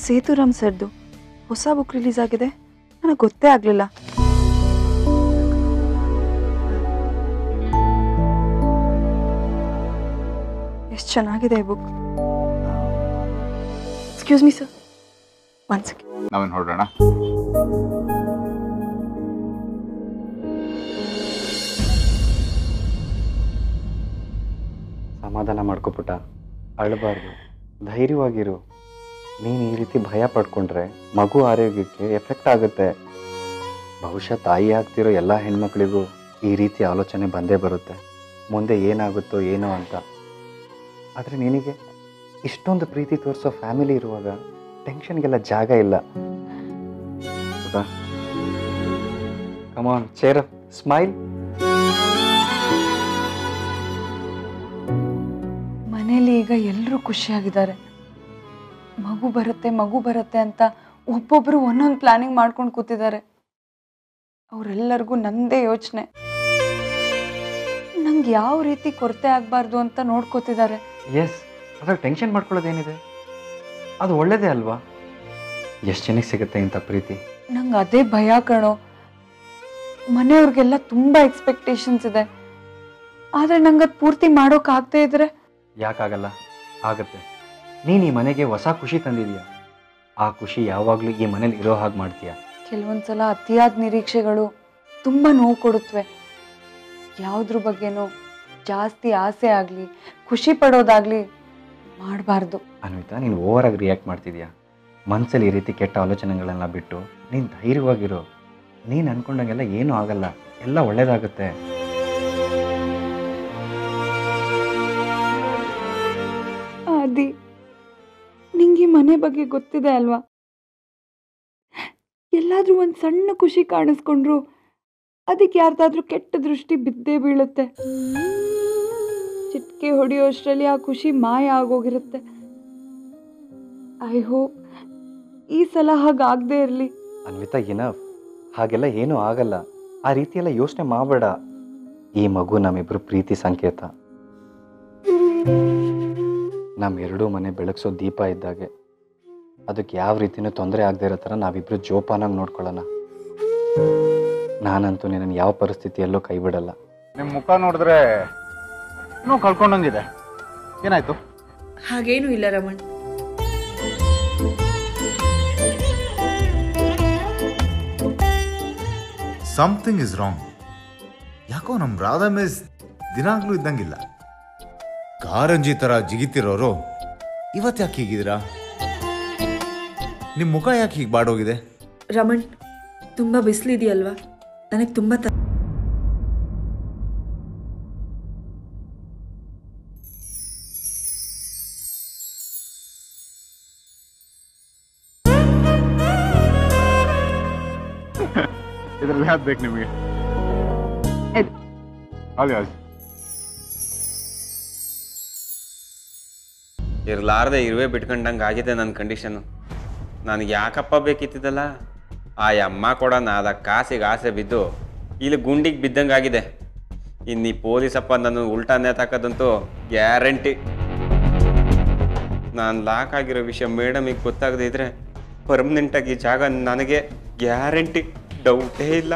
ಸೇತುರಾಮ್ ಸರ್ದು ಹೊಸ book release ಆಗಿದೆ ನನಗೆ ಗೊತ್ತೇ ಆಗಲಿಲ್ಲ ಎಷ್ಟು ಚೆನ್ನಾಗಿದೆ ಈ book excuse me sir one second ನಾವೇನು ಹೊರಡೋಣ ಸಮಾಧಾನ ಮಾಡ್ಕೊಪುಟ ಅಳಬಾರ್ದು ಧೈರ್ಯವಾಗಿರು ನೀನು ಈ ರೀತಿ ಭಯ ಪಡ್ಕೊಂಡ್ರೆ ಮಗು ಆರೋಗ್ಯಕ್ಕೆ ಎಫೆಕ್ಟ್ ಆಗುತ್ತೆ ಬಹುಶಃ ತಾಯಿ ಆಗ್ತಿರೋ ಎಲ್ಲ ಹೆಣ್ಮಕ್ಳಿಗೂ ಈ ರೀತಿ ಆಲೋಚನೆ ಬಂದೇ ಬರುತ್ತೆ ಮುಂದೆ ಏನಾಗುತ್ತೋ ಏನೋ ಅಂತ ಆದರೆ ನಿನಗೆ ಇಷ್ಟೊಂದು ಪ್ರೀತಿ ತೋರಿಸೋ ಫ್ಯಾಮಿಲಿ ಇರುವಾಗ ಟೆನ್ಷನ್ಗೆಲ್ಲ ಜಾಗ ಇಲ್ಲ ಕಮಾನ್ ಚೇರ್ ಸ್ಮೈಲ್ ಮನೇಲಿ ಈಗ ಎಲ್ಲರೂ ಖುಷಿಯಾಗಿದ್ದಾರೆ ಮಗು ಬರುತ್ತೆ ಮಗು ಬರುತ್ತೆ ಅಂತ ಒಬ್ಬೊಬ್ರು ಒಂದೊಂದು ಪ್ಲಾನಿಂಗ್ ಮಾಡ್ಕೊಂಡು ಕೂತಿದ್ದಾರೆ ಅವರೆಲ್ಲರಿಗೂ ನಂದೇ ಯೋಚನೆ ನಂಗೆ ಯಾವ ರೀತಿ ಕೊರತೆ ಆಗಬಾರ್ದು ಅಂತ ನೋಡ್ಕೋತಿದ್ದಾರೆ ಎಸ್ ಅದ್ರಾಗ ಟೆನ್ಷನ್ ಮಾಡ್ಕೊಳ್ಳೋದೇನಿದೆ ಅದು ಒಳ್ಳೇದೇ ಅಲ್ವಾ ಎಷ್ಟು ಜನಕ್ಕೆ ಸಿಗುತ್ತೆ ಇಂಥ ಪ್ರೀತಿ ನಂಗೆ ಅದೇ ಭಯ ಕಣೋ ಮನೆಯವ್ರಿಗೆಲ್ಲ ತುಂಬ ಎಕ್ಸ್ಪೆಕ್ಟೇಷನ್ಸ್ ಇದೆ ಆದರೆ ನಂಗೆ ಅದು ಪೂರ್ತಿ ಮಾಡೋಕ್ಕಾಗದೇ ಇದ್ರೆ ಯಾಕಾಗಲ್ಲ ಆಗತ್ತೆ ನೀನು ಈ ಮನೆಗೆ ಹೊಸ ಖುಷಿ ತಂದಿದೀಯ ಆ ಖುಷಿ ಯಾವಾಗಲೂ ಈ ಮನೇಲಿ ಇರೋ ಹಾಗೆ ಮಾಡ್ತೀಯ ಕೆಲವೊಂದ್ಸಲ ಅತಿಯಾದ ನಿರೀಕ್ಷೆಗಳು ತುಂಬ ನೋವು ಕೊಡುತ್ತವೆ ಯಾವುದ್ರ ಬಗ್ಗೆನೂ ಜಾಸ್ತಿ ಆಸೆ ಆಗಲಿ ಖುಷಿ ಪಡೋದಾಗಲಿ ಮಾಡಬಾರ್ದು ಅನ್ವಿತಾ ನೀನು ಓವರಾಗಿ ರಿಯಾಕ್ಟ್ ಮಾಡ್ತಿದ್ಯಾ ಮನಸ್ಸಲ್ಲಿ ಈ ರೀತಿ ಕೆಟ್ಟ ಆಲೋಚನೆಗಳನ್ನ ಬಿಟ್ಟು ನೀನು ಧೈರ್ಯವಾಗಿರು ನೀನು ಅನ್ಕೊಂಡಂಗೆಲ್ಲ ಏನೂ ಆಗಲ್ಲ ಎಲ್ಲ ಒಳ್ಳೇದಾಗುತ್ತೆ ಆದಿ ನಿಂಗೆ ಮನೆ ಬಗ್ಗೆ ಗೊತ್ತಿದೆ ಅಲ್ವಾ ಎಲ್ಲಾದ್ರೂ ಒಂದು ಸಣ್ಣ ಖುಷಿ ಕಾಣಿಸ್ಕೊಂಡ್ರು ಅದಕ್ಕೆ ಯಾರ್ದಾದ್ರೂ ಕೆಟ್ಟ ದೃಷ್ಟಿ ಬಿದ್ದೇ ಬೀಳುತ್ತೆ ಚಿಟ್ಕೆ ಹೊಡೆಯೋಷ್ಟರಲ್ಲಿ ಆ ಖುಷಿ ಮಾಯ ಆಗೋಗಿರುತ್ತೆ ಐ ಹೋಪ್ ಈ ಸಲ ಹಾಗಾಗದೇ ಇರಲಿ ಅನ್ವಿತಾ ಏನಫ್ ಹಾಗೆಲ್ಲ ಏನೂ ಆಗಲ್ಲ ಆ ರೀತಿಯೆಲ್ಲ ಯೋಚನೆ ಮಾಡಬೇಡ ಈ ಮಗು ನಮ್ಮಿಬ್ರು ಪ್ರೀತಿ ಸಂಕೇತ ನಮ್ಮೆರಡೂ ಮನೆ ಬೆಳಗ್ಸೋ ದೀಪ ಇದ್ದಾಗೆ ಅದಕ್ಕೆ ಯಾವ ರೀತಿನೂ ತೊಂದರೆ ಆಗದೆ ಇರೋ ಥರ ನಾವಿಬ್ರು ಜೋಪಾನಾಗಿ ನೋಡ್ಕೊಳ್ಳೋಣ ನಾನಂತೂ ನಿನ್ನನ್ನು ಯಾವ ಪರಿಸ್ಥಿತಿಯಲ್ಲೂ ಕೈ ಬಿಡಲ್ಲ ನಿಮ್ಮ ಮುಖ ನೋಡಿದ್ರೆ ಇನ್ನೂ ಕಳ್ಕೊಂಡಂಗಿದೆ ಏನಾಯ್ತು ಹಾಗೇನೂ ಇಲ್ಲ ರಮಣ್ ಸಮಥಿಂಗ್ ಇಸ್ ರಾಂಗ್ ಯಾಕೋ ನಮ್ಮ ರಾಧಾ ಮಿಸ್ ದಿನಾಗ್ಲೂ ಇದ್ದಂಗಿಲ್ಲ ಕಾರಂಜಿ ಥರ ಜಿಗಿತಿರೋರು ಇವತ್ತು ಯಾಕೆ ಹೀಗಿದ್ದೀರಾ ನಿಮ್ಮ ಮುಖ ಯಾಕೆ ಹೀಗೆ ಬಾಡೋಗಿದೆ ರಮಣ್ ತುಂಬ ಬಿಸಿಲಿದೆಯಲ್ವಾ ನನಗೆ ತುಂಬ ತ ಇದರಲ್ಲಿ ಯಾವ್ದು ಬೇಕು ನಿಮಗೆ ಇದು. ಅದು ಯಾವ್ದು ಇರ್ಲಾರ್ದೆ ಇರುವೆ ಬಿಟ್ಕೊಂಡಂಗೆ ಆಗಿದೆ ನನ್ನ ಕಂಡೀಷನು ನನಗೆ ಯಾಕಪ್ಪ ಬೇಕಿತ್ತಿದ್ದಲ್ಲ ಆ ಅಮ್ಮ ಕೊಡ ನಾಲ್ಕು ಕಾಸಿಗೆ ಆಸೆ ಬಿದ್ದು ಇಲ್ಲಿ ಗುಂಡಿಗೆ ಬಿದ್ದಂಗೆ ಆಗಿದೆ ಇನ್ನು ಈ ಪೊಲೀಸಪ್ಪ ನನ್ನ ಉಲ್ಟಾ ನೇತಾಕೋದಂತೂ ಗ್ಯಾರಂಟಿ ನಾನು ಲಾಕ್ ಆಗಿರೋ ವಿಷಯ ಮೇಡಮಿಗೆ ಗೊತ್ತಾಗದೇ ಇದ್ರೆ ಪರ್ಮನೆಂಟಾಗಿ ಈ ಜಾಗ ನನಗೆ ಗ್ಯಾರಂಟಿ ಡೌಟೇ ಇಲ್ಲ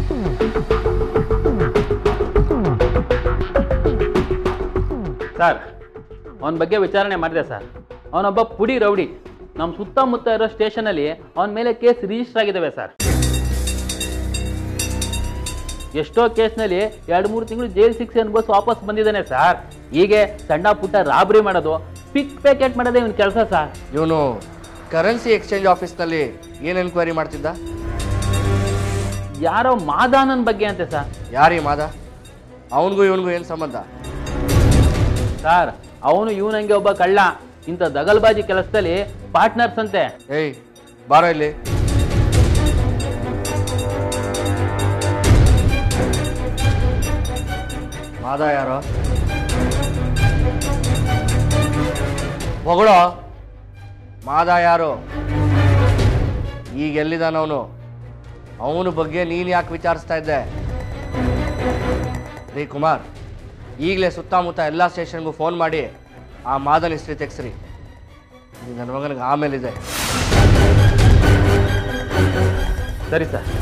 ಸರ್ ಅವನ ಬಗ್ಗೆ ವಿಚಾರಣೆ ಮಾಡಿದೆ ಸರ್ ಅವನೊಬ್ಬ ಪುಡಿ ರೌಡಿ ನಮ್ಮ ಸುತ್ತಮುತ್ತ ಇರೋ ಸ್ಟೇಷನಲ್ಲಿ ಅವನ ಮೇಲೆ ಕೇಸ್ ರಿಜಿಸ್ಟರ್ ಆಗಿದ್ದಾವೆ ಸರ್ ಎಷ್ಟೋ ಕೇಸ್ನಲ್ಲಿ ಎರಡು ಮೂರು ತಿಂಗಳು ಜೈಲ್ ಶಿಕ್ಷೆ ಅನುಭವಿಸಿ ವಾಪಸ್ ಬಂದಿದ್ದಾನೆ ಸರ್ ಹೀಗೆ ಸಣ್ಣ ಪುಟ್ಟ ರಾಬರಿ ಮಾಡೋದು ಪಿಕ್ ಪ್ಯಾಕೆಟ್ ಮಾಡೋದೇ ಇವನ್ ಕೆಲಸ ಸರ್ ಇವನು ಕರೆನ್ಸಿ ಎಕ್ಸ್ಚೇಂಜ್ ಆಫೀಸ್ನಲ್ಲಿ ಏನು ಎನ್ಕ್ವೈರಿ ಮಾಡ್ತಿದ್ದ ಯಾರೋ ಮಾದಾನನ್ ಬಗ್ಗೆ ಅಂತೆ ಸರ್ ಯಾರೀ ಮಾದ ಅವನಿಗೂ ಇವನಿಗೂ ಏನು ಸಂಬಂಧ ಸರ್ ಅವನು ಇವನಂಗೆ ಒಬ್ಬ ಕಳ್ಳ ಇಂಥ ದಗಲ್ಬಾಜಿ ಕೆಲಸದಲ್ಲಿ ಪಾರ್ಟ್ನರ್ಸ್ ಅಂತೆ ಏಯ್ ಬಾರೋ ಇಲ್ಲಿ ಮಾದ ಯಾರೋ ಹೊಗಳೋ ಮಾದ ಯಾರು ಈಗ ಎಲ್ಲಿದ್ದಾನವನು ಅವನ ಬಗ್ಗೆ ನೀನು ಯಾಕೆ ವಿಚಾರಿಸ್ತಾ ಇದ್ದೆ ರೀ ಕುಮಾರ್ ಈಗಲೇ ಸುತ್ತಮುತ್ತ ಎಲ್ಲ ಸ್ಟೇಷನ್ಗೂ ಫೋನ್ ಮಾಡಿ ಆ ಮಾದನ್ ಹಿಸ್ಟ್ರಿ ತೆಗ್ಸ್ರಿ ಇದು ನನ್ನ ಮಗನಿಗೆ ಆಮೇಲಿದೆ ಸರಿ ಸರ್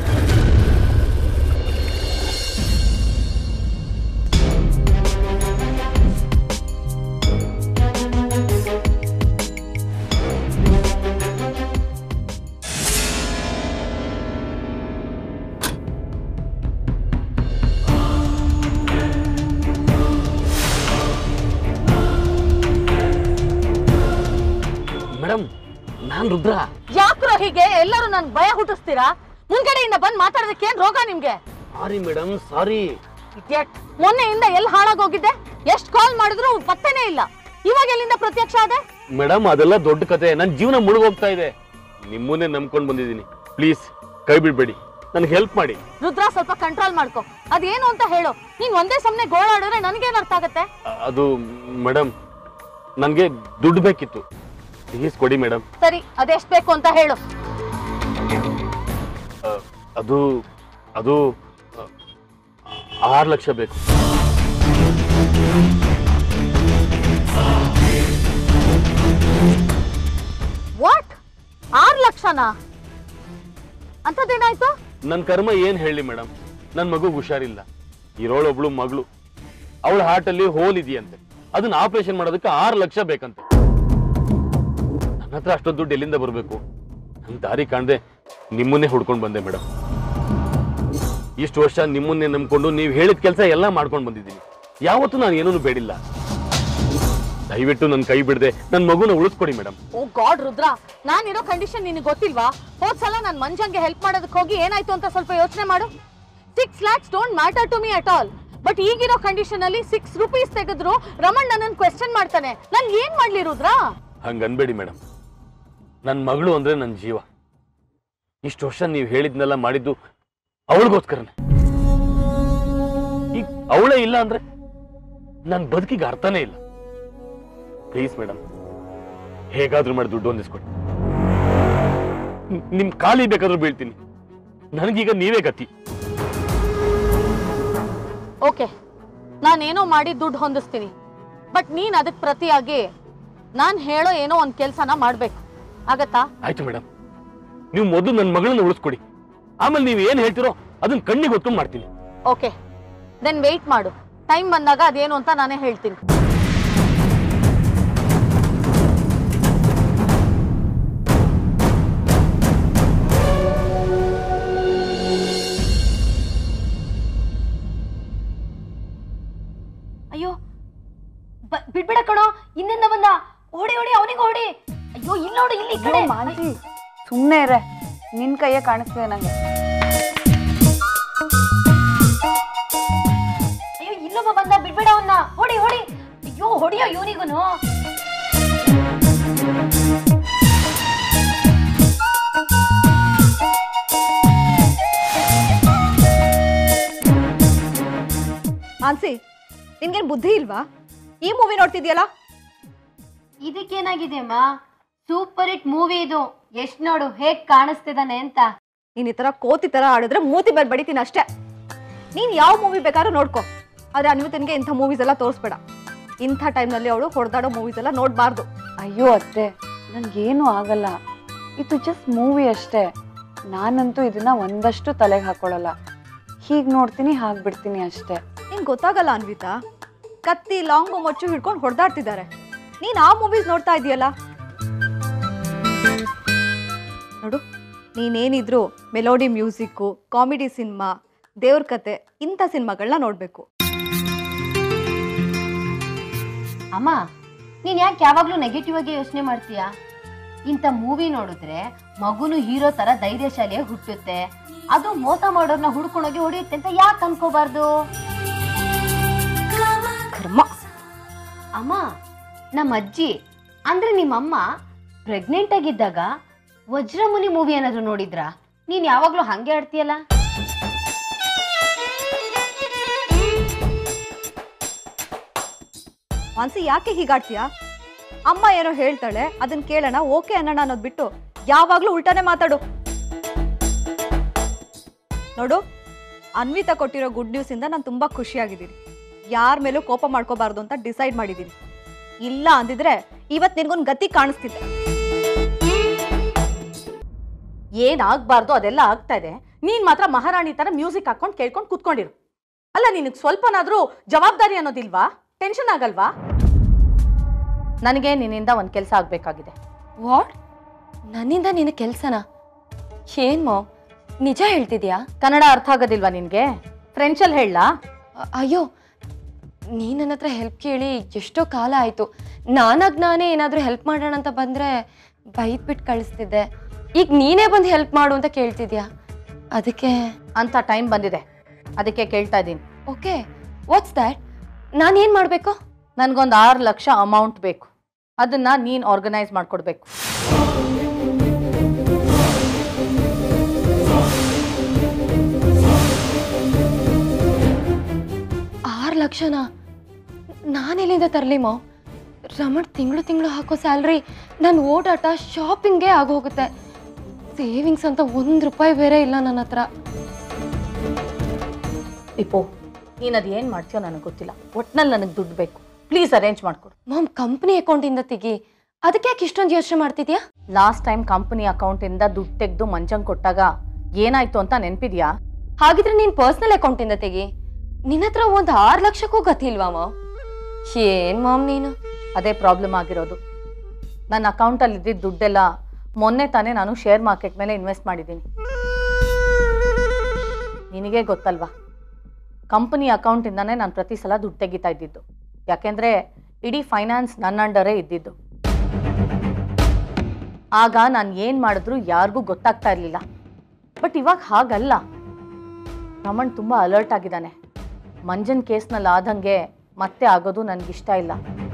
ಮೇಡಮ್ ನಾನು ರುದ್ರ ಯಾಕ್ರೋ ಹೀಗೆ ಎಲ್ಲರೂ ನನ್ ಭಯ ಹುಟ್ಟಿಸ್ತೀರಾ ಮುಂಗಡೆಯಿಂದ ಬಂದ್ ಮಾತಾಡೋದಕ್ಕೆ ಏನ್ ರೋಗ ನಿಮ್ಗೆ ಸಾರಿ ಮೇಡಮ್ ಸಾರಿ ಇದ್ಯಾಟ್ ಮೊನ್ನೆಯಿಂದ ಎಲ್ಲಿ ಹಾಳಾಗೋಗಿದ್ದೆ ಎಷ್ಟ್ ಕಾಲ್ ಮಾಡಿದ್ರು ಪತ್ತೆನೇ ಇಲ್ಲ ಇವಾಗ ಎಲ್ಲಿಂದ ಪ್ರತ್ಯಕ್ಷ ಆದೆ ಮೇಡಮ್ ಅದೆಲ್ಲ ದೊಡ್ಡ ಕತೆ ನನ್ನ ಜೀವನ ಮುಳುಗೋಗ್ತಾ ಇದೆ ನಿಮ್ಮನ್ನೇ ನಂಬ್ಕೊಂಡು ಬಂದಿದ್ದೀನಿ ಪ್ಲೀಸ್ ಕೈ ಬಿಡ್ಬೇಡಿ ನನಗೆ ಹೆಲ್ಪ್ ಮಾಡಿ ರುದ್ರ ಸ್ವಲ್ಪ ಕಂಟ್ರೋಲ್ ಮಾಡ್ಕೊ ಅದೇನು ಅಂತ ಹೇಳು ನೀನ್ ಒಂದೇ ಸಮನೆ ಗೋಳಾಡಿದ್ರೆ ನನಗೇನ್ ಅರ್ಥ ಆಗತ್ತೆ ಅ- ಅದು ಮೇಡಮ್ ನನಗೆ ದುಡ್ಡು ಬೇಕಿತ್ತು ಪ್ಲೀಸ್ ಕೊಡಿ ಮೇಡಮ್ ಸರಿ ಅದೆಷ್ಟ್ ಬೇಕು ಅಂತ ಹೇಳು ಅದು ಅದು ಆರು ಲಕ್ಷ ಬೇಕು ವಾಟ್ ಆರ್ ಲಕ್ಷನಾ ಅಂತದೇನಾಯ್ತು ನನ್ನ ಕರ್ಮ ಏನ್ ಹೇಳಿ ಮೇಡಮ್ ನನ್ನ ಮಗು ಹುಷಾರಿಲ್ಲ ಇರೋಳೊಬ್ಳು ಮಗಳು ಅವಳ ಹಾರ್ಟಲ್ಲಿ ಹೋಲ್ ಇದೆಯಂತೆ ಅದನ್ನ ಆಪರೇಷನ್ ಮಾಡೋದಕ್ಕೆ ಆರು ಲಕ್ಷ ಬೇಕಂತೆ ನನ್ನ ಹತ್ರ ಅಷ್ಟೊಂದು ದುಡ್ಡು ಎಲ್ಲಿಂದ ಬರಬೇಕು ನನ್ನ ದಾರಿ ಕಾಣದೆ ನಿಮ್ಮನ್ನೇ ಹುಡ್ಕೊಂಡು ಬಂದೆ ಮೇಡಮ್ ಇಷ್ಟು ವರ್ಷ ನಿಮ್ಮನ್ನೇ ನಂಬ್ಕೊಂಡು ನೀವು ಹೇಳಿದ ಕೆಲಸ ಎಲ್ಲ ಮಾಡ್ಕೊಂಡು ಬಂದಿದ್ದೀನಿ ಯಾವತ್ತೂ ನಾನು ಏನೂ ಬೇಡಿಲ್ಲ ದಯವಿಟ್ಟು ನನ್ನ ಕೈ ಬಿಡದೆ ನನ್ನ ಮಗುನ ಉಳಿಸ್ಕೊಡಿ ಮೇಡಮ್ ಓ ಗಾಡ್ ರುದ್ರ ನಾನಿರೋ ಕಂಡೀಷನ್ ನಿನಗೆ ಗೊತ್ತಿಲ್ವಾ ಹೋದ್ ಸಲ ನಾನು ಮಂಜಂಗೆ ಹೆಲ್ಪ್ ಮಾಡೋದಕ್ಕೆ ಹೋಗಿ ಏನಾಯ್ತು ಅಂತ ಸ್ವಲ್ಪ ಯೋಚನೆ ಮಾಡು six lakhs don't matter to me at all but ಈಗಿರೋ ಕಂಡೀಷನ್ ಅಲ್ಲಿ ಸಿಕ್ಸ್ ರುಪೀಸ್ ತೆಗೆದ್ರು ರಮಣ್ ನನ್ನನ್ನು ಕ್ವೆಶ್ಚನ್ ಮಾಡ್ತಾನೆ ನಾನು ಏನ್ ಮಾಡ್ಲಿ ರುದ್ರ ಹಂಗ ಅನ್ಬೇಡಿ ಮೇಡಮ್ ನನ್ನ ಮಗಳು ಅಂದ್ರೆ ನನ್ನ ಜೀವ ಇಷ್ಟು ವರ್ಷ ನೀವು ಹೇಳಿದ್ನೆಲ್ಲ ಮಾಡಿದ್ದು ಅವಳಿಗೋಸ್ಕರನೇ ಈಗ ಅವಳೇ ಇಲ್ಲ ಅಂದ್ರೆ ನನ್ನ ಬದುಕಿಗೆ ಅರ್ಥನೇ ಇಲ್ಲ ಪ್ಲೀಸ್ ಮೇಡಮ್ ಹೇಗಾದ್ರೂ ಮಾಡಿ ದುಡ್ಡು ಹೊಂದಿಸ್ಕೊಡಿ ನಿ- ನಿಮ್ ಖಾಲಿ ಬೇಕಾದ್ರೂ ಬೀಳ್ತೀನಿ ನನಗೀಗ ನೀವೇ ಗತಿ ಓಕೆ ನಾನೇನೋ ಮಾಡಿ ದುಡ್ಡು ಹೊಂದಿಸ್ತೀನಿ ಬಟ್ ನೀನ್ ಅದಕ್ಕೆ ಪ್ರತಿಯಾಗಿ ನಾನ್ ಹೇಳೋ ಏನೋ ಒಂದ್ ಕೆಲ್ಸನ ಮಾಡ್ಬೇಕು ಆಗತ್ತಾ ಆಯ್ತು ಮೇಡಮ್ ನೀವು ಮೊದಲು ನನ್ನ ಮಗಳನ್ನ ಉಳಿಸ್ಕೊಡಿ ಆಮೇಲೆ ನೀವು ಏನ್ ಹೇಳ್ತಿರೋ ಅದನ್ನ ಕಣ್ಣಿಗೆ ಹೊತ್ಕೊಂಡು ಮಾಡ್ತೀನಿ ಓಕೆ ದೆನ್ ವೆಯ್ಟ್ ಮಾಡು ಟೈಮ್ ಬಂದಾಗ ಅದೇನು ಅಂತ ನಾನೇ ಹೇಳ್ತೀನಿ ಅಯ್ಯೋ ಬ- ಬಿಡ್ಬೇಡ ಕಣೋ ಇನ್ನಿಂದ ಬಂದ ಓಡಿ ಓಡಿ ಅವನಿಗೆ ಓಡಿ ಅಯ್ಯೋ ಇಲ್ಲಿ ನೋಡು ಇಲ್ಲಿ ಈ ಕಡೆ ಮಾನ್ಸಿ ಸುಮ್ಮನೆ ಇರೆ ನಿನ್ ಕೈಯೇ ಕಾಣಿಸ್ತಿದೆ ನಂಗೆ ಅಯ್ಯೋ ಇಲ್ಲೊಬ್ಬ ಬಂದ ಬಿಡ್ಬೇಡ ಅವನ್ನ ಹೊಡಿ ಹೊಡಿ ಅಯ್ಯೋ ಹೊಡಿಯೋ ಇವನಿಗೂನು ಮಾನ್ಸಿ ನಿನ್ಗೇನ್ ಬುದ್ಧಿ ಇಲ್ವಾ ಈ ಮೂವಿ ನೋಡ್ತಿದ್ಯಲ್ಲ ಇದಕ್ಕೇನಾಗಿದೆ ಅಮ್ಮ ಸೂಪರ್ ಹಿಟ್ ಮೂವಿ ಇದು ಎಷ್ಟ್ ನೋಡು ಹೇಗ್ ಕಾಣಿಸ್ತಿದಾನೆ ಅಂತ ನೀನ್ ಈ ತರ ಕೋತಿ ತರ ಆಡಿದ್ರೆ ಮೂತಿ ಮೇಲೆ ಬಡಿತೀನಿ ಅಷ್ಟೇ ನೀನ್ ಯಾವ ಮೂವಿ ಬೇಕಾದ್ರೂ ನೋಡ್ಕೊ ಆದ್ರೆ ಅನ್ವಿತನ್ಗೆ ಇಂಥ ಮೂವೀಸ್ ಎಲ್ಲ ತೋರಿಸ್ಬೇಡ ಇಂಥ ಟೈಮ್ನಲ್ಲಿ ಅವಳು ಹೊಡೆದಾಡೋ ಮೂವೀಸ್ ಎಲ್ಲ ನೋಡ್ಬಾರ್ದು ಅಯ್ಯೋ ಅತ್ತೆ ನನ್ಗೇನು ಆಗಲ್ಲ ಇದು ಜಸ್ಟ್ ಮೂವಿ ಅಷ್ಟೇ ನಾನಂತೂ ಇದನ್ನ ಒಂದಷ್ಟು ತಲೆಗೆ ಹಾಕೊಳ್ಳಲ್ಲ ಹೀಗೆ ನೋಡ್ತೀನಿ ಹಾಗೆ ಬಿಡ್ತೀನಿ ಅಷ್ಟೇ ನಿಂಗೆ ಗೊತ್ತಾಗಲ್ಲ ಅನ್ವಿತಾ ಕತ್ತಿ ಲಾಂಗು ಮೊಚ್ಚು ಹಿಡ್ಕೊಂಡು ಹೊಡೆದಾಡ್ತಿದ್ದಾರೆ ನೀನ್ ಆ ಮೂವೀಸ್ ನೋಡ್ತಾ ಇದೀಯಲ್ಲ ನೋಡು ನೀನೇನಿದ್ರು ಮೆಲೋಡಿ ಮ್ಯೂಸಿಕ್ಕು ಕಾಮಿಡಿ ಸಿನಿಮಾ ದೇವ್ರ ಕತೆ ಇಂಥ ಸಿನಿಮಾಗಳನ್ನ ನೋಡಬೇಕು ಅಮ್ಮ ನೀನ್ ಯಾಕೆ ಯಾವಾಗ್ಲೂ ನೆಗೆಟಿವ್ ಆಗಿ ಯೋಚನೆ ಮಾಡ್ತೀಯಾ ಇಂಥ ಮೂವಿ ನೋಡಿದ್ರೆ ಮಗುನು ಹೀರೋ ತರ ಧೈರ್ಯಶಾಲಿಯಾಗಿ ಹುಟ್ಟುತ್ತೆ ಅದು ಮೋಸ ಮಾಡೋರ್ನ ಹುಡ್ಕೊಂಡೋಗಿ ಹೊಡೆಯುತ್ತೆ ಅಂತ ಯಾಕೆ ಅನ್ಕೋಬಾರ್ದು ಕರ್ಮ ಅಮ್ಮ ನಮ್ಮ ಅಜ್ಜಿ ಅಂದ್ರೆ ನಿಮ್ಮಮ್ಮ ಪ್ರೆಗ್ನೆಂಟ್ ಆಗಿದ್ದಾಗ ವಜ್ರಮುನಿ ಮೂವಿ ಏನಾದ್ರು ನೋಡಿದ್ರಾ ನೀನ್ ಯಾವಾಗ್ಲೂ ಹಂಗೆ ಆಡ್ತೀಯಲ್ಲ ಮಾನ್ಸಿ ಯಾಕೆ ಹೀಗಾಡ್ತೀಯಾ ಅಮ್ಮ ಏನೋ ಹೇಳ್ತಾಳೆ ಅದನ್ನ ಕೇಳೋಣ ಓಕೆ ಅನ್ನೋಣ ಅನ್ನೋದು ಬಿಟ್ಟು ಯಾವಾಗ್ಲೂ ಉಲ್ಟಾನೇ ಮಾತಾಡು ನೋಡು ಅನ್ವಿತಾ ಕೊಟ್ಟಿರೋ ಗುಡ್ ನ್ಯೂಸ್ ಇಂದ ನಾನು ತುಂಬಾ ಖುಷಿಯಾಗಿದ್ದೀನಿ ಯಾರ ಮೇಲೂ ಕೋಪ ಮಾಡ್ಕೋಬಾರ್ದು ಅಂತ ಡಿಸೈಡ್ ಮಾಡಿದ್ದೀನಿ ಇಲ್ಲ ಅಂದಿದ್ರೆ ಇವತ್ತು ನಿನ್ಗೊಂದು ಗತಿ ಕಾಣಿಸ್ತಿದ್ದೆ ಏನಾಗಬಾರ್ದು ಅದೆಲ್ಲ ಆಗ್ತಾ ಇದೆ ನೀನ್ ಮಾತ್ರ ಮಹಾರಾಣಿ ತರ ಮ್ಯೂಸಿಕ್ ಹಾಕೊಂಡು ಕೇಳ್ಕೊಂಡು ಕೂತ್ಕೊಂಡಿರು ಅಲ್ಲ ನಿನಗೆ ಸ್ವಲ್ಪನಾದ್ರೂ ಜವಾಬ್ದಾರಿ ಅನ್ನೋದಿಲ್ವಾ ಟೆನ್ಷನ್ ಆಗಲ್ವಾ ನನಗೆ ನಿನ್ನಿಂದ ಒಂದು ಕೆಲಸ ಆಗಬೇಕಾಗಿದೆ ವಾಟ್ ನನ್ನಿಂದ ನಿನ್ನ ಕೆಲಸನ ಏನ್ ಮಾಮ್ ನಿಜ ಹೇಳ್ತಿದ್ಯಾ ಕನ್ನಡ ಅರ್ಥ ಆಗೋದಿಲ್ವಾ ನಿನಗೆ ಫ್ರೆಂಚಲ್ಲಿ ಹೇಳಲಾ ಅ- ಅಯ್ಯೋ ನೀ ನನ್ನ ಹತ್ರ ಹೆಲ್ಪ್ ಕೇಳಿ ಎಷ್ಟೋ ಕಾಲ ಆಯಿತು ನಾನಾಗ ನಾನೇ ಏನಾದರೂ ಹೆಲ್ಪ್ ಮಾಡೋಣ ಅಂತ ಬಂದರೆ ಬೈದ್ಬಿಟ್ಟು ಕಳಿಸ್ತಿದ್ದೆ ಈಗ ನೀನೇ ಬಂದು ಹೆಲ್ಪ್ ಮಾಡು ಅಂತ ಕೇಳ್ತಿದ್ಯಾ ಅದಕ್ಕೆ ಅಂತ ಟೈಮ್ ಬಂದಿದೆ ಅದಕ್ಕೆ ಕೇಳ್ತಾ ಇದ್ದೀನಿ ಓಕೆ ವಾಟ್ಸ್ ದ್ಯಾಟ್ ನಾನೇನು ಮಾಡಬೇಕು ನನಗೊಂದು ಆರು ಲಕ್ಷ ಅಮೌಂಟ್ ಬೇಕು ಅದನ್ನ ನೀನು ಆರ್ಗನೈಸ್ ಮಾಡಿಕೊಡ್ಬೇಕು ಆರು ಲಕ್ಷನಾ ನಾನೆಲ್ಲಿಂದ ತರಲಿ ಮಾ ರಮಣ್ ತಿಂಗಳು ತಿಂಗಳು ಹಾಕೋ ಸ್ಯಾಲ್ರಿ ನನ್ನ ಓಡಾಟ ಶಾಪಿಂಗೇ ಆಗೋಗುತ್ತೆ ಸೇವಿಂಗ್ಸ್ ಅಂತ ಒಂದು ರೂಪಾಯಿ ಬೇರೆ ಇಲ್ಲ ನನ್ನ ಹತ್ರ ಟಿಪ್ಪು ನೀನು ಅದು ಏನು ಮಾಡ್ತೀಯೋ ನನಗೆ ಗೊತ್ತಿಲ್ಲ ಒಟ್ನಲ್ಲಿ ನನಗೆ ದುಡ್ಡು ಬೇಕು ಪ್ಲೀಸ್ ಅರೇಂಜ್ ಮಾಡಿಕೊಡು ಮಾಮ್ ಕಂಪ್ನಿ ಅಕೌಂಟಿಂದ ತೆಗಿ ಅದಕ್ಕೆ ಯಾಕೆ ಇಷ್ಟೊಂದು ಯೋಚನೆ ಮಾಡ್ತಿದ್ಯಾ ಲಾಸ್ಟ್ ಟೈಮ್ ಕಂಪನಿ ಅಕೌಂಟಿಂದ ದುಡ್ಡು ತೆಗೆದು ಮಂಚಂಗ್ ಕೊಟ್ಟಾಗ ಏನಾಯ್ತು ಅಂತ ನೆನಪಿದ್ಯಾ ಹಾಗಿದ್ರೆ ನೀನು ಪರ್ಸ್ನಲ್ ಅಕೌಂಟಿಂದ ತೆಗಿ ನಿನ್ನ ಹತ್ರ ಒಂದು ಆರು ಲಕ್ಷಕ್ಕೂ ಗತಿಲ್ವಾ ಮಾಮ್ ಏನ್ ಮಾಮ್ ನೀನು ಅದೇ ಪ್ರಾಬ್ಲಮ್ ಆಗಿರೋದು ನನ್ನ ಅಕೌಂಟಲ್ಲಿ ಇದ್ದಿದ್ದ ದುಡ್ಡೆಲ್ಲ ಮೊನ್ನೆ ತಾನೇ ನಾನು ಶೇರ್ ಮಾರ್ಕೆಟ್ ಮೇಲೆ ಇನ್ವೆಸ್ಟ್ ಮಾಡಿದ್ದೀನಿ ನಿನಗೆ ಗೊತ್ತಲ್ವಾ ಕಂಪನಿ ಅಕೌಂಟಿಂದಾನೇ ನಾನು ಪ್ರತಿ ಸಲ ದುಡ್ಡು ತೆಗಿತಾ ಇದ್ದಿದ್ದು ಯಾಕೆಂದರೆ ಇಡೀ ಫೈನಾನ್ಸ್ ನನ್ನ ಅಂಡರೇ ಇದ್ದಿದ್ದು ಆಗ ನಾನು ಏನು ಮಾಡಿದ್ರು ಯಾರಿಗೂ ಗೊತ್ತಾಗ್ತಾ ಇರಲಿಲ್ಲ ಬಟ್ ಇವಾಗ ಹಾಗಲ್ಲ ರಮಣ್ ತುಂಬ ಅಲರ್ಟ್ ಆಗಿದ್ದಾನೆ ಮಂಜನ್ ಕೇಸ್ನಲ್ಲಿ ಆದಂಗೆ ಮತ್ತೆ ಆಗೋದು ನನಗಿಷ್ಟ ಇಲ್ಲ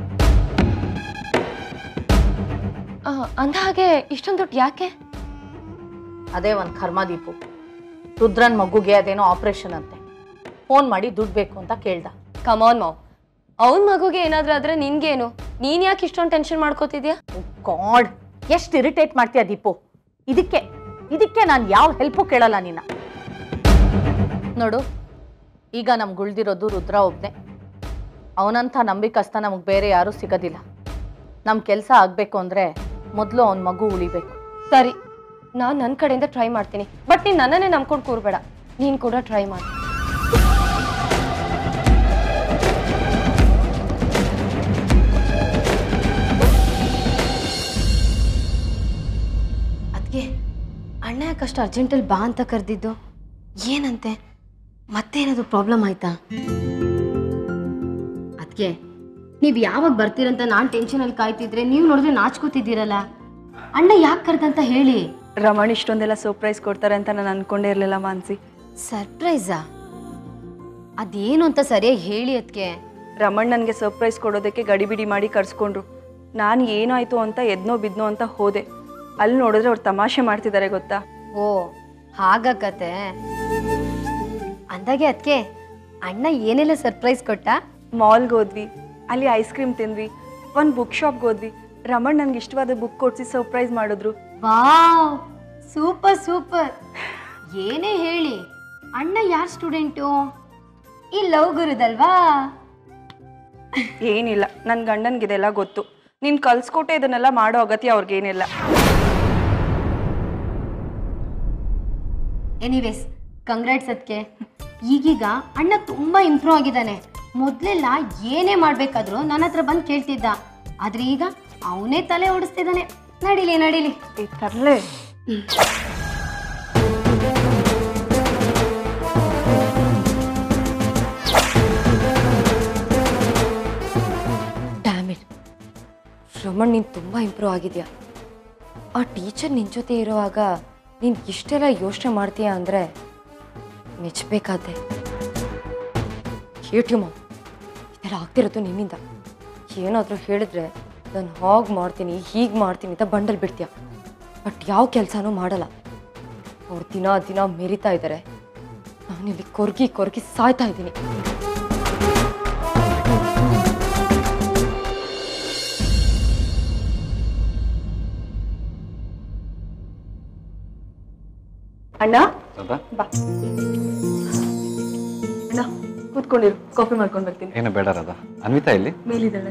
ಆ, ಅಂದ್ಹಾಗೆ ಇಷ್ಟೊಂದು ದುಡ್ಡು ಯಾಕೆ ಅದೇ ಒಂದು ಕರ್ಮದೀಪು ರುದ್ರನ್ ಮಗುಗೆ ಅದೇನೋ ಆಪರೇಷನ್ ಅಂತೆ ಫೋನ್ ಮಾಡಿ ದುಡ್ಡು ಬೇಕು ಅಂತ ಕೇಳ್ದ ಕಮಾನ್ ಮಾವ್ ಅವನ ಮಗುಗೆ ಏನಾದ್ರೂ ಆದ್ರೆ ನಿನ್ಗೇನು ನೀನ್ ಯಾಕೆ ಇಷ್ಟೊಂದು ಟೆನ್ಷನ್ ಮಾಡ್ಕೋತಿದ್ಯಾ ಗಾಡ್ ಎಷ್ಟು ಇರಿಟೇಟ್ ಮಾಡ್ತೀಯ ದೀಪು ಇದಕ್ಕೆ ಇದಕ್ಕೆ ನಾನು ಯಾವ ಹೆಲ್ಪು ಕೇಳಲ್ಲ ನಿನ್ನ ನೋಡು ಈಗ ನಮ್ಗೆ ಉಳ್ದಿರೋದು ರುದ್ರ ಒಬ್ನೇ ಅವನಂಥ ನಂಬಿಕಸ್ತ ನಮಗೆ ಬೇರೆ ಯಾರೂ ಸಿಗೋದಿಲ್ಲ ನಮ್ಮ ಕೆಲಸ ಆಗಬೇಕು ಅಂದರೆ ಮೊದಲು ಅವನ ಮಗು ಉಳಿಬೇಕು ಸರಿ ನಾನು ನನ್ನ ಕಡೆಯಿಂದ ಟ್ರೈ ಮಾಡ್ತೀನಿ ಬಟ್ ನೀನ್ ನನ್ನನ್ನೇ ನಂಬ್ಕೊಂಡು ಕೂರ್ಬೇಡ ನೀನ್ ಕೂಡ ಟ್ರೈ ಮಾಡಿ ಅದಕ್ಕೆ ಅಣ್ಣ ಯಾಕಷ್ಟು ಅರ್ಜೆಂಟಲ್ಲಿ ಬಾ ಅಂತ ಕರೆದಿದ್ದು ಏನಂತೆ ಮತ್ತೇನಾದ್ರು ಪ್ರಾಬ್ಲಮ್ ಆಯ್ತಾ ಅದಕ್ಕೆ ನೀವು ಯಾವಾಗ ಬರ್ತೀರಂತ ನಾನು ಟೆನ್ಷನಲ್ಲಿ ಕಾಯ್ತಿದ್ರೆ ನೀವು ನೋಡಿದ್ರೆ ನಾಚ್ಕೋತಿದ್ದೀರಲ್ಲ ಅಣ್ಣ ಯಾಕೆ ಕರೆದಂತ ಹೇಳಿ ರಮಣ್ ಇಷ್ಟೊಂದೆಲ್ಲ ಸರ್ಪ್ರೈಸ್ ಕೊಡ್ತಾರೆ ಅಂತ ನಾನು ಅನ್ಕೊಂಡೇ ಇರಲಿಲ್ಲ ಮಾನ್ಸಿ ಸರ್ಪ್ರೈಸಾ ಅದೇನು ಅಂತ ಸರಿಯಾಗಿ ಹೇಳಿ ಅದಕ್ಕೆ ರಮಣ್ ನನಗೆ ಸರ್ಪ್ರೈಸ್ ಕೊಡೋದಕ್ಕೆ ಗಡಿಬಿಡಿ ಮಾಡಿ ಕರ್ಸ್ಕೊಂಡ್ರು ನಾನು ಏನಾಯ್ತು ಅಂತ ಎದ್ನೋ ಬಿದ್ನೋ ಅಂತ ಹೋದೆ ಅಲ್ಲಿ ನೋಡಿದ್ರೆ ಅವ್ರು ತಮಾಷೆ ಮಾಡ್ತಿದ್ದಾರೆ ಗೊತ್ತಾ ಓ ಹಾಗ ಕತೆ ಅಂದಾಗೆ ಅದಕ್ಕೆ ಅಣ್ಣ ಏನೆಲ್ಲ ಸರ್ಪ್ರೈಸ್ ಕೊಟ್ಟ ಮಾಲ್ಗೆ ಹೋದ್ವಿ ಅಲ್ಲಿ ಐಸ್ ಕ್ರೀಮ್ ತಿಂದ್ವಿ ಒಂದು ಬುಕ್ ಶಾಪ್ಗೆ ಹೋದ್ವಿ ರಮಣ್ ನನಗೆ ಇಷ್ಟವಾದ ಬುಕ್ ಕೊಡಿಸಿ ಸರ್ಪ್ರೈಸ್ ಮಾಡಿದ್ರು ವಾವ್ ಸೂಪರ್ ಸೂಪರ್ ಏನೇ ಹೇಳಿ ಅಣ್ಣ ಯಾರ್ ಸ್ಟೂಡೆಂಟು ಈ ಲವ್ ಗುರುದಲ್ವಾ ಏನಿಲ್ಲ ನನ್ನ ಗಂಡನ್ಗಿದೆಲ್ಲ ಗೊತ್ತು ನೀನು ಕಲ್ಸ್ಕೊಟ್ಟೆ ಇದನ್ನೆಲ್ಲ ಮಾಡೋ ಅಗತ್ಯ ಅವ್ರಿಗೇನಿಲ್ಲ ಎನಿವೇಸ್ ಕಂಗ್ರಾಟ್ಸ್ ಅದಕ್ಕೆ ಈಗೀಗ ಅಣ್ಣ ತುಂಬಾ ಇಂಪ್ರೂವ್ ಆಗಿದ್ದಾನೆ ಮೊದಲೆಲ್ಲ ಏನೇ ಮಾಡ್ಬೇಕಾದ್ರೂ ನನ್ನ ಹತ್ರ ಬಂದು ಕೇಳ್ತಿದ್ದ ಆದ್ರೆ ಈಗ ಅವನೇ ತಲೆ ಓಡಿಸ್ತಿದ್ದಾನೆ ನಡೀಲಿ ನಡೀಲಿ ತರ್ಲೆ ಡ್ಯಾಮಿಟ್ ರಮಣ್ ನೀನು ತುಂಬ ಇಂಪ್ರೂವ್ ಆಗಿದ್ಯಾ ಆ ಟೀಚರ್ ನಿನ್ನ ಜೊತೆ ಇರುವಾಗ ನೀನು ಇಷ್ಟೆಲ್ಲ ಯೋಚನೆ ಮಾಡ್ತೀಯ ಅಂದರೆ ಮೆಚ್ಚಬೇಕಾದೆ ಹೇಳ್ತೀಯ ಮಾಮ್ ಇದೆಲ್ಲ ಆಗ್ತಿರೋದು ನಿನ್ನಿಂದ ಏನಾದರೂ ಹೇಳಿದ್ರೆ ನಾನು ಹಾಗೆ ಮಾಡ್ತೀನಿ ಹೀಗೆ ಮಾಡ್ತೀನಿ ಅಂತ ಬಂಡಲ್ ಬಿಡ್ತೀಯ ಬಟ್ ಯಾವ ಕೆಲಸನೂ ಮಾಡಲ್ಲ ಅವ್ರು ದಿನ ದಿನ ಮೆರಿತಾ ಇದ್ದಾರೆ ನಾನಿಲ್ಲಿ ಕೊರ್ಗಿ ಕೊರ್ಗಿ ಸಾಯ್ತಾ ಇದ್ದೀನಿ ಅಣ್ಣ ಹೌದಾ ಬಾ ಅಣ್ಣ ಕೂತ್ಕೊಂಡಿರು ಕಾಫಿ ಮಾಡ್ಕೊಂಡು ಬರ್ತೀನಿ ಏನು ಬೇಡ ರಾಧಾ ಅನ್ವಿತಾ ಇಲ್ಲಿ ಮೇಲಿದ್ದಾಳೆ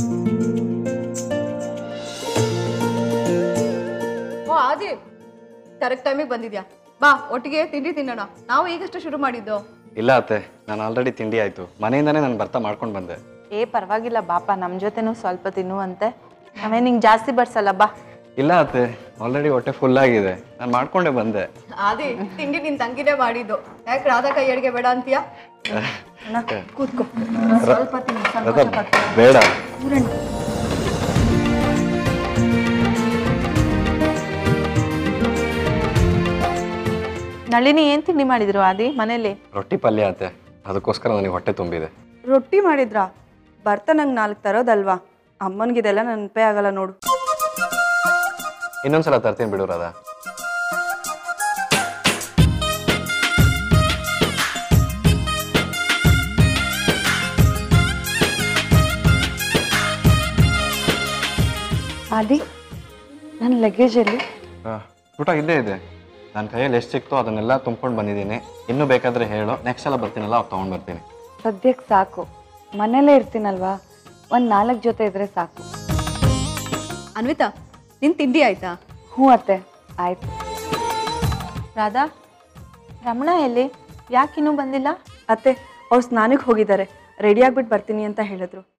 ಓ ಆದಿಲ್ ಕರೆಕ್ಟ್ ಟೈಮಿಗೆ ಬಂದಿದ್ಯಾ ಬಾ ಒಟ್ಟಿಗೆ ತಿಂಡಿ ತಿನ್ನೋಣ ನಾವು ಈಗಷ್ಟೇ ಶುರು ಮಾಡಿದ್ದು ಇಲ್ಲ ಅತ್ತೆ ನಾನು ಆಲ್ರೆಡಿ ತಿಂಡಿ ಆಯಿತು ಮನೆಯಿಂದನೇ ನಾನು ಬರ್ತಾ ಮಾಡ್ಕೊಂಡು ಬಂದೆ ಏ ಪರವಾಗಿಲ್ಲ ಬಾಪ ನಮ್ಮ ಜೊತೆನೂ ಸ್ವಲ್ಪ ತಿನ್ನುವಂತೆ ನಾವೇ ನಿಂಗೆ ಜಾಸ್ತಿ ಬರ್ಸಲ್ಲ ಬಾ ಇಲ್ಲ ಅತ್ತೆ ಆಲ್ರೆಡಿ ಹೊಟ್ಟೆ ಫುಲ್ ಆಗಿದೆ ನಾನು ಮಾಡ್ಕೊಂಡೇ ಬಂದೆ ಆದಿ ತಿಂಡಿ ನಿನ್ ತಂಗಿನೇ ಮಾಡಿದ್ದು ಯಾಕೆ ರಾಧಾ ಕೈ ಅಡಿಗೆ ಬೇಡ ಅಂತೀಯಾ ಕೂತ್ಕೋ ಸ್ವಲ್ಪ ತಿನ್ನು ರಥ ಸಂಕೋಚ ಪಡ್ಬೇಡ. ಬೇಡ ನಳಿನಿ ಏನ್ ತಿಂಡಿ ಮಾಡಿದ್ರು ಆದಿ ಮನೇಲಿ ರೊಟ್ಟಿ ಪಲ್ಯ ಅತ್ತೆ ಅದಕ್ಕೋಸ್ಕರ ನನಗೆ ಹೊಟ್ಟೆ ತುಂಬಿದೆ ರೊಟ್ಟಿ ಮಾಡಿದ್ರಾ ಬರ್ತಾ ನಂಗೆ ನಾಲ್ಕು ತರೋದಲ್ವಾ ಅಮ್ಮನಿಗಿದೆಲ್ಲ ನೆನಪೇ ಆಗಲ್ಲ ನೋಡು ಇನ್ನೊಂದ್ಸಲ ತರ್ತೀನಿ ಬಿಡು ರಾಧಾ ಆದಿ ನನ್ನ ಲಗೇಜಲ್ಲಿ ಆ, ಊಟ ಇಲ್ಲೇ ಇದೆ ನನ್ನ ಕೈಯಲ್ಲಿ ಎಷ್ಟು ಸಿಕ್ತೋ ಅದನ್ನೆಲ್ಲ ತುಂಬ್ಕೊಂಡು ಬಂದಿದ್ದೀನಿ ಇನ್ನೂ ಬೇಕಾದರೆ ಹೇಳು ನೆಕ್ಸ್ಟ್ ಸಲ ಬರ್ತೀನಲ್ಲ ಅವಾಗ ತೊಗೊಂಡು ಬರ್ತೀನಿ ಸದ್ಯಕ್ಕೆ ಸಾಕು ಮನೇಲೇ ಇರ್ತೀನಲ್ವಾ ಒಂದು ನಾಲ್ಕು ಜೊತೆ ಇದ್ರೆ ಸಾಕು ಅನ್ವಿತಾ ನಿನ್ ತಿಂಡಿ ಆಯ್ತಾ ಹ್ಞೂ ಅತ್ತೆ ಆಯ್ತು ರಾಧಾ ರಮಣ ಎಲ್ಲಿ ಯಾಕಿನ್ನೂ ಬಂದಿಲ್ಲ ಅತ್ತೆ ಅವ್ರು ಸ್ನಾನಕ್ಕೆ ಹೋಗಿದ್ದಾರೆ ರೆಡಿ ಆಗ್ಬಿಟ್ಟು ಬರ್ತೀನಿ ಅಂತ ಹೇಳಿದ್ರು